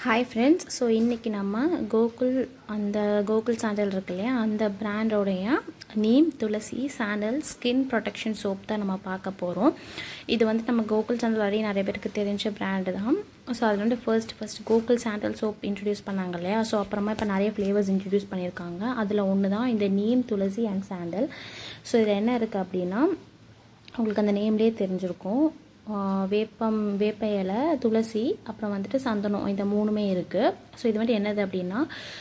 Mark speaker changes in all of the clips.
Speaker 1: hi friends so இன்றைக்கி நம்ம கோகுல் அந்த கோகுல் சாண்டல் இருக்கு இல்லையா அந்த பிராண்டோடைய neem tulsi sandal skin protection soap தான் நம்ம பார்க்க போகிறோம் இது வந்து நம்ம கோகுல் சாண்டல் வரையும் நிறைய பேருக்கு தெரிஞ்ச பிராண்டு தான் ஸோ அதில் வந்து first first Gokul sandal soap introduce பண்ணாங்க இல்லையா ஸோ அப்புறமா இப்போ நிறைய ஃப்ளேவர்ஸ் இன்ட்ரடியூஸ் பண்ணியிருக்காங்க அதில் ஒன்று தான் இந்த neem tulsi and sandal so இதில் என்ன இருக்குது அப்படின்னா உங்களுக்கு அந்த நேம்லேயே தெரிஞ்சிருக்கும் வேப்பம் வேப்ப இலை துளசி அப்புறம் வந்துட்டு சந்தனம் இந்த மூணுமே இருக்குது ஸோ இது வந்துட்டு என்னது அப்படின்னா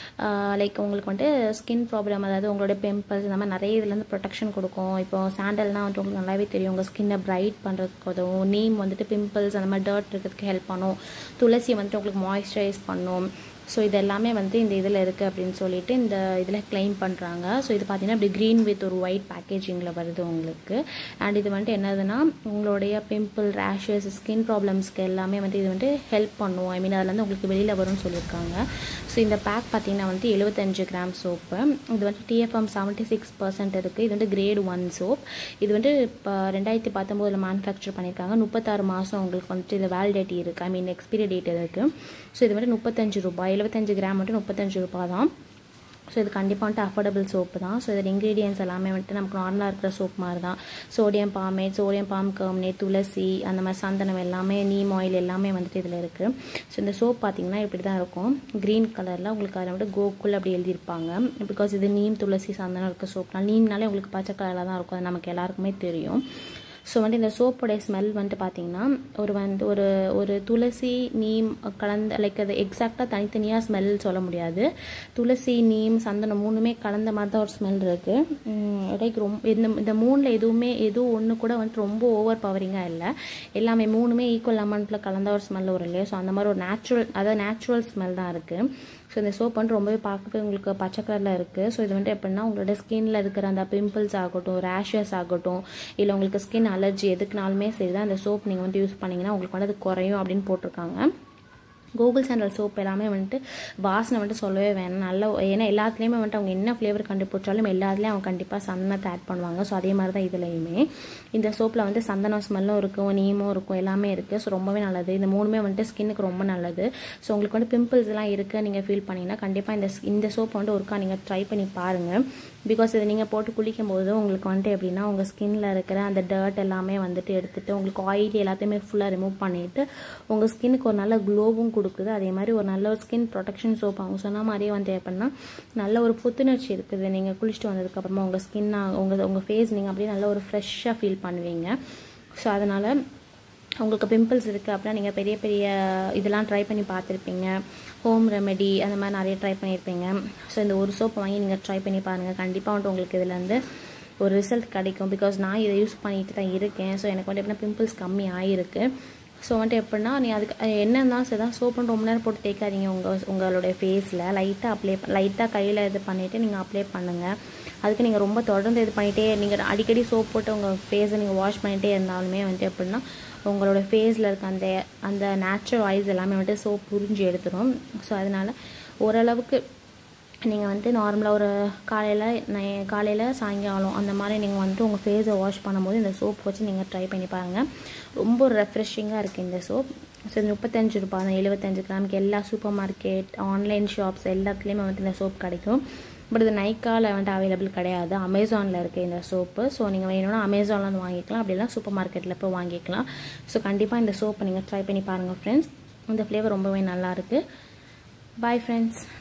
Speaker 1: லைக் உங்களுக்கு வந்துட்டு ஸ்கின் ப்ராப்ளம் அதாவது உங்களோட பிம்பிள்ஸ் இந்த மாதிரி நிறைய இதுலேருந்து ப்ரொடெக்ஷன் கொடுக்கும் இப்போ சாண்டல்னால் வந்துட்டு உங்களுக்கு நல்லாவே தெரியும் உங்கள் ஸ்கின்னை பிரைட் பண்ணுறதுக்கு உதவும் நீம் வந்துட்டு பிம்பிள்ஸ் அந்த மாதிரி டர்ட் இருக்கிறதுக்கு ஹெல்ப் பண்ணும் துளசி வந்துட்டு உங்களுக்கு மாய்ஸ்சரைஸ் பண்ணும் ஸோ இது எல்லாமே வந்து இந்த இதில் இருக்குது அப்படின்னு சொல்லிட்டு இந்த இதில் கிளைம் பண்ணுறாங்க ஸோ இது பார்த்தீங்கன்னா இப்படி க்ரீன் வித் ஒரு ஒயிட் பேக்கேஜிங்கில் வருது உங்களுக்கு அண்ட் இது வந்துட்டு என்னதுன்னா உங்களுடைய பிம்பிள் ரேஷஸ் ஸ்கின் ப்ராப்ளம்ஸ்க்கு எல்லாமே வந்து இது வந்துட்டு ஹெல்ப் பண்ணும் ஐ மீன் அதில் வந்து உங்களுக்கு வெளியில் வரும்னு சொல்லியிருக்காங்க ஸோ இந்த பேக் பார்த்தீங்கன்னா வந்து எழுபத்தஞ்சு கிராம் சோப்பு இது வந்து டிஎஃப்எம் செவன்ட்டி சிக்ஸ் பர்சன்ட் இருக்குது இது வந்து கிரேட் ஒன் சோப் இது வந்து இப்போ ரெண்டாயிரத்தி பத்தொம்போதில் மேனுஃபேக்சர் பண்ணியிருக்காங்க முப்பத்தாறு மாதம் உங்களுக்கு வந்துட்டு இது வேலிடேட்டி இருக்குது ஐ மீன் எக்ஸ்பீரி டேட் இருக்குது ஸோ இது வந்து முப்பத்தஞ்சு ரூபாய் எழுபத்தஞ்சு கிராம் மட்டும் முப்பத்தஞ்சு ரூபா தான் ஸோ இது கண்டிப்பாக வந்துட்டு அஃபோர்டபுள் சோப்பு தான் ஸோ இதில் இன்க்ரீடியன்ஸ் எல்லாமே வந்துட்டு நமக்கு நார்மலாக இருக்கிற சோப் மாதிரி தான் sodium palmate sodium palm kernelate tulsi அந்த மாதிரி சந்தனம் எல்லாமே நீம் ஆயில் எல்லாமே வந்துட்டு இதில் இருக்குது ஸோ இந்த சோப் பார்த்தீங்கன்னா இப்படி தான் இருக்கும் க்ரீன் கலரில் உங்களுக்கு அதில் வந்துட்டு கோகுல் அப்படி எழுதியிருப்பாங்க பிகாஸ் இது நீம் துளசி சந்தனம் இருக்க சோப்னால் நீம்னாலே உங்களுக்கு பச்சை கலரில் தான் இருக்கும் அது நமக்கு எல்லாருக்குமே தெரியும் ஸோ வந்துட்டு இந்த சோப்போடைய ஸ்மெல் வந்துட்டு பார்த்தீங்கன்னா ஒரு வந்து ஒரு ஒரு துளசி நீம் கலந்த லைக் அது எக்ஸாக்டாக தனித்தனியாக ஸ்மெல் சொல்ல முடியாது துளசி நீம் சந்தனம் மூணுமே கலந்த மாதிரி தான் ஒரு ஸ்மெல் இருக்குது லைக் ரொம்ப இந்த இந்த மூணில் எதுவுமே எதுவும் ஒன்று கூட வந்துட்டு ரொம்ப ஓவர் பவரிங்காக இல்லை எல்லாமே மூணுமே ஈக்குவல் அமௌண்ட்டில் கலந்த ஒரு ஸ்மெல் வரும் இல்லையா ஸோ அந்த மாதிரி ஒரு நேச்சுரல் அதாவது நேச்சுரல் ஸ்மெல் தான் இருக்குது ஸோ இந்த சோப் வந்து ரொம்பவே பார்க்கவே உங்களுக்கு பச்சை கலரில் இருக்குது ஸோ இது வந்துட்டு எப்படின்னா உங்களோட ஸ்கின்ல இருக்கிற அந்த பிம்பிள்ஸ் ஆகட்டும் ரேஷஸ் ஆகட்டும் இல்லை உங்களுக்கு ஸ்கின் அலர்ஜி எதுக்குனாலுமே சரி தான் அந்த சோப் நீங்கள் வந்து யூஸ் பண்ணிங்கன்னா உங்களுக்கு வந்து அது குறையும் அப்படின்னு போட்டிருக்காங்க கூகுள் சாண்டல் சோப் எல்லாமே வந்துட்டு வாசனை வந்துட்டு சொல்லவே வேணாம் நல்ல ஏன்னா எல்லாத்துலேயுமே வந்துட்டு அவங்க என்ன ஃப்ளேவர் கண்டுபிடிச்சாலும் எல்லாத்துலேயும் அவங்க கண்டிப்பாக சந்தனத்தை ஆட் பண்ணுவாங்க ஸோ அதே மாதிரி தான் இதுலேயுமே இந்த சோப்பில் வந்து சந்தனம் ஸ்மெல்லும் இருக்கும் நீமும் இருக்கும் எல்லாமே இருக்குது ஸோ ரொம்பவே நல்லது இந்த மூணுமே வந்துட்டு ஸ்கின்னுக்கு ரொம்ப நல்லது ஸோ உங்களுக்கு வந்து பிம்பிள்ஸ்லாம் இருக்குது நீங்கள் ஃபீல் பண்ணிங்கன்னா கண்டிப்பாக இந்த இந்த சோப் வந்துட்டு ஒருக்கா நீங்கள் ட்ரை பண்ணி பாருங்கள் பிகாஸ் இதை நீங்கள் போட்டு குளிக்கும் போது உங்களுக்கு வந்துட்டு எப்படின்னா உங்கள் ஸ்கின்ல இருக்கிற அந்த டர்ட் எல்லாமே வந்துட்டு எடுத்துகிட்டு உங்களுக்கு ஆயில் எல்லாத்தையுமே ஃபுல்லாக ரிமூவ் பண்ணிவிட்டு உங்கள் ஸ்கின்னுக்கு ஒரு நல்ல க்ளோவும் கொடுக்குது அதே மாதிரி ஒரு நல்ல ஒரு ஸ்கின் ப்ரொடெக்ஷன் சோப் அவங்க சொன்ன மாதிரியே வந்து எப்படின்னா நல்ல ஒரு புத்துணர்ச்சி இருக்குது நீங்கள் குளிச்சுட்டு வந்ததுக்கப்புறமா உங்கள் ஸ்கின் உங்கள் உங்கள் ஃபேஸ் நீங்கள் அப்படியே நல்ல ஒரு ஃப்ரெஷ்ஷாக ஃபீல் பண்ணுவீங்க ஸோ அதனால் உங்களுக்கு பிம்பிள்ஸ் இருக்குது அப்படின்னா நீங்கள் பெரிய பெரிய இதெல்லாம் ட்ரை பண்ணி பார்த்துருப்பீங்க ஹோம் ரெமெடி அந்த மாதிரி நிறைய ட்ரை பண்ணியிருப்பீங்க ஸோ இந்த ஒரு சோப் வாங்கி நீங்கள் ட்ரை பண்ணி பாருங்கள் கண்டிப்பாக வந்துட்டு உங்களுக்கு இதில் வந்து ஒரு ரிசல்ட் கிடைக்கும் பிகாஸ் நான் இதை யூஸ் பண்ணிட்டு தான் இருக்கேன் ஸோ எனக்கு வந்து எப்படின்னா பிம்பிள்ஸ் கம்மி ஆகிருக்கு ஸோ வந்துட்டு எப்படின்னா நீ அதுக்கு என்ன இருந்தாலும் சரி தான் சோப் ரொம்ப நேரம் போட்டு தேய்க்காதீங்க உங்கள் உங்களுடைய ஃபேஸில் லைட்டாக அப்ளை லைட்டாக கையில் இது பண்ணிவிட்டு நீங்கள் அப்ளை பண்ணுங்கள் அதுக்கு நீங்கள் ரொம்ப தொடர்ந்து இது பண்ணிகிட்டே நீங்கள் அடிக்கடி சோப் போட்டு உங்கள் ஃபேஸை நீங்கள் வாஷ் பண்ணிகிட்டே இருந்தாலுமே வந்துட்டு எப்படின்னா உங்களோட ஃபேஸில் இருக்க அந்த அந்த நேச்சுரல் ஆயில்ஸ் எல்லாமே வந்துட்டு சோப் புரிஞ்சு எடுத்துரும் ஸோ அதனால் ஓரளவுக்கு நீங்கள் வந்துட்டு நார்மலாக ஒரு காலையில் காலையில் சாயங்காலம் அந்த மாதிரி நீங்கள் வந்துட்டு உங்கள் ஃபேஸை வாஷ் பண்ணும்போது இந்த சோப் வச்சு நீங்கள் ட்ரை பண்ணி பாருங்கள் ரொம்ப ரெஃப்ரெஷிங்காக இருக்குது இந்த சோப் ஸோ இது முப்பத்தஞ்சு ரூபாய் தான் எழுபத்தஞ்சு கிராமுக்கு எல்லா சூப்பர் மார்க்கெட் ஆன்லைன் ஷாப்ஸ் எல்லாத்துலேயுமே வந்துட்டு இந்த சோப் கிடைக்கும் பட் இது நைக்காவில் வந்துட்டு அவைலபிள் கிடையாது அமேசானில் இருக்குது இந்த சோப்பு ஸோ நீங்கள் வேணும்னா அமேசானில் வந்து வாங்கிக்கலாம் அப்படின்னா சூப்பர் மார்க்கெட்டில் போய் வாங்கிக்கலாம் ஸோ கண்டிப்பாக இந்த சோப்பை நீங்கள் ட்ரை பண்ணி பாருங்கள் ஃப்ரெண்ட்ஸ் இந்த ஃப்ளேவர் ரொம்பவே நல்லாயிருக்கு பாய் ஃப்ரெண்ட்ஸ்